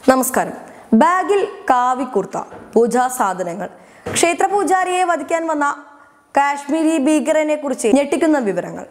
നമസ്കാരം ബാഗിൽ കാവിക്കുർത്ത പൂജാ സാധനങ്ങൾ ക്ഷേത്ര പൂജാരിയെ വധിക്കാൻ വന്ന കാശ്മീരി ഭീകരനെ കുറിച്ച് ഞെട്ടിക്കുന്ന വിവരങ്ങൾ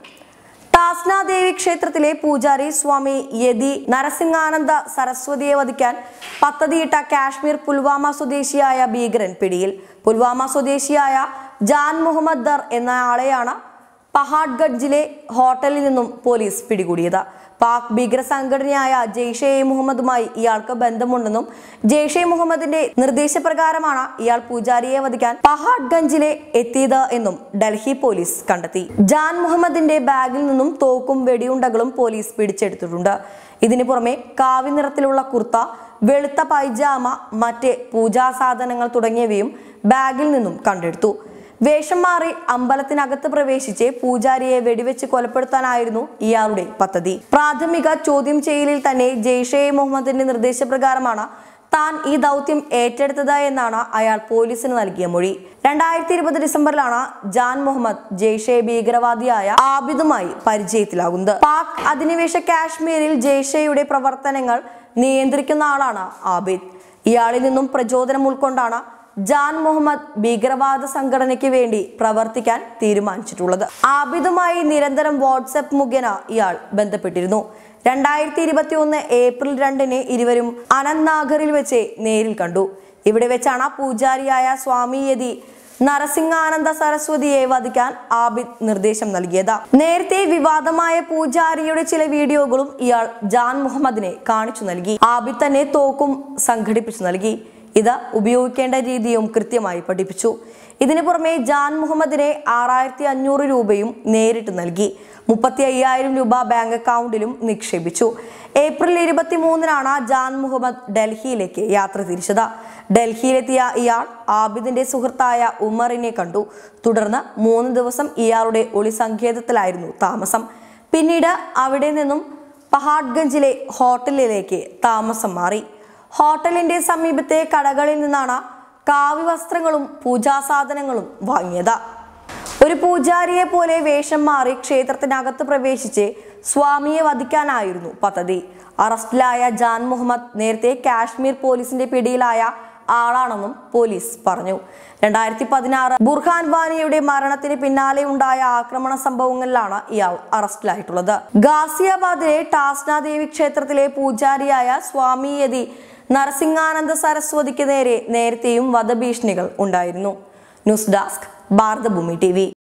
ടാസ്നാദേവി ക്ഷേത്രത്തിലെ പൂജാരി സ്വാമി യതി നരസിംഹാനന്ദ സരസ്വതിയെ വധിക്കാൻ പദ്ധതിയിട്ട കാശ്മീർ പുൽവാമ സ്വദേശിയായ ഭീകരൻ പിടിയിൽ പുൽവാമ സ്വദേശിയായ ജാൻ മുഹമ്മദ് ദർ എന്ന ആളെയാണ് പഹാഡ്ഗഡ്ജിലെ ഹോട്ടലിൽ നിന്നും പോലീസ് പിടികൂടിയത് പാക് ഭീകര സംഘടനയായ ജെയ്ഷെ ഇ മുഹമ്മദുമായി ഇയാൾക്ക് ബന്ധമുണ്ടെന്നും ജെയ്ഷെ മുഹമ്മദിന്റെ നിർദ്ദേശപ്രകാരമാണ് ഇയാൾ പൂജാരിയെ വധിക്കാൻ പഹാഡ്ഗഞ്ചിലെ എത്തിയത് എന്നും ഡൽഹി പോലീസ് കണ്ടെത്തി ജാൻ മുഹമ്മദിന്റെ ബാഗിൽ നിന്നും തോക്കും വെടിയുണ്ടകളും പോലീസ് പിടിച്ചെടുത്തിട്ടുണ്ട് ഇതിനു പുറമെ കാവി നിറത്തിലുള്ള കുർത്ത വെളുത്ത പൈജാമ മറ്റ് പൂജാ സാധനങ്ങൾ തുടങ്ങിയവയും ബാഗിൽ നിന്നും കണ്ടെടുത്തു വേഷം മാറി അമ്പലത്തിനകത്ത് പ്രവേശിച്ച് പൂജാരിയെ വെടിവെച്ച് കൊലപ്പെടുത്താനായിരുന്നു ഇയാളുടെ പദ്ധതി പ്രാഥമിക ചോദ്യം ചെയ്യലിൽ തന്നെ ജെയ്ഷെ മുഹമ്മദിന്റെ നിർദ്ദേശപ്രകാരമാണ് താൻ ഈ ദൗത്യം ഏറ്റെടുത്തത് എന്നാണ് അയാൾ പോലീസിന് നൽകിയ മൊഴി രണ്ടായിരത്തി ഇരുപത് ഡിസംബറിലാണ് ജാൻ മുഹമ്മദ് ജെയ്ഷെ ഭീകരവാദിയായ ആബിദുമായി പരിചയത്തിലാകുന്നത് പാക് അധിനിവേശ കാശ്മീരിൽ ജെയ്ഷെയുടെ പ്രവർത്തനങ്ങൾ നിയന്ത്രിക്കുന്ന ആളാണ് ആബിദ് ഇയാളിൽ നിന്നും പ്രചോദനം ഉൾക്കൊണ്ടാണ് ജാൻ മുഹമ്മദ് ഭീകരവാദ സംഘടനയ്ക്ക് വേണ്ടി പ്രവർത്തിക്കാൻ തീരുമാനിച്ചിട്ടുള്ളത് ആബിദുമായി നിരന്തരം വാട്സപ്പ് മുഖേന ഇയാൾ ബന്ധപ്പെട്ടിരുന്നു രണ്ടായിരത്തി ഇരുപത്തി ഒന്ന് ഏപ്രിൽ രണ്ടിന് ഇരുവരും അനന്ത്നാഗറിൽ വെച്ച് നേരിൽ കണ്ടു ഇവിടെ വെച്ചാണ് പൂജാരിയായ സ്വാമി യതി നരസിംഹാനന്ദ സരസ്വതിയെ വധിക്കാൻ ആബിദ് നിർദ്ദേശം നൽകിയത് നേരത്തെ വിവാദമായ പൂജാരിയുടെ ചില വീഡിയോകളും ഇയാൾ ജാൻ മുഹമ്മദിനെ കാണിച്ചു നൽകി ആബിദ് തന്നെ തോക്കും സംഘടിപ്പിച്ചു നൽകി ഇത് ഉപയോഗിക്കേണ്ട രീതിയും കൃത്യമായി പഠിപ്പിച്ചു ഇതിനു പുറമെ ജാൻ മുഹമ്മദിനെ ആറായിരത്തി അഞ്ഞൂറ് രൂപയും നേരിട്ട് നൽകി മുപ്പത്തി അയ്യായിരം രൂപ ബാങ്ക് അക്കൗണ്ടിലും നിക്ഷേപിച്ചു ഏപ്രിൽ ഇരുപത്തി മൂന്നിനാണ് ജാൻ മുഹമ്മദ് ഡൽഹിയിലേക്ക് യാത്ര തിരിച്ചത് ഡൽഹിയിലെത്തിയ ഇയാൾ ആബിദിന്റെ സുഹൃത്തായ ഉമറിനെ കണ്ടു തുടർന്ന് മൂന്ന് ദിവസം ഇയാളുടെ ഒളി സങ്കേതത്തിലായിരുന്നു താമസം പിന്നീട് അവിടെ നിന്നും പഹാഡ്ഗഞ്ചിലെ ഹോട്ടലിലേക്ക് താമസം മാറി ഹോട്ടലിന്റെ സമീപത്തെ കടകളിൽ നിന്നാണ് കാവ്യ വസ്ത്രങ്ങളും പൂജാസാധനങ്ങളും വാങ്ങിയത് ഒരു പൂജാരിയെ പോലെ വേഷം മാറി ക്ഷേത്രത്തിനകത്ത് പ്രവേശിച്ച് സ്വാമിയെ വധിക്കാനായിരുന്നു പദ്ധതി അറസ്റ്റിലായ ജാൻ മുഹമ്മദ് നേരത്തെ കാശ്മീർ പോലീസിന്റെ പിടിയിലായ ആളാണെന്നും പോലീസ് പറഞ്ഞു രണ്ടായിരത്തി പതിനാറ് ബുർഹാൻ വാനിയുടെ മരണത്തിന് പിന്നാലെ ഉണ്ടായ ആക്രമണ സംഭവങ്ങളിലാണ് ഇയാൾ അറസ്റ്റിലായിട്ടുള്ളത് ഗാസിയാബാദിലെ ടാസ്ന ദേവി ക്ഷേത്രത്തിലെ പൂജാരിയായ സ്വാമി യതി നരസിംഹാനന്ദ സരസ്വതിക്ക് നേരെ നേരത്തെയും വധഭീഷണികൾ ഉണ്ടായിരുന്നു ന്യൂസ് ഡെസ്ക് ഭാരതഭൂമി ടി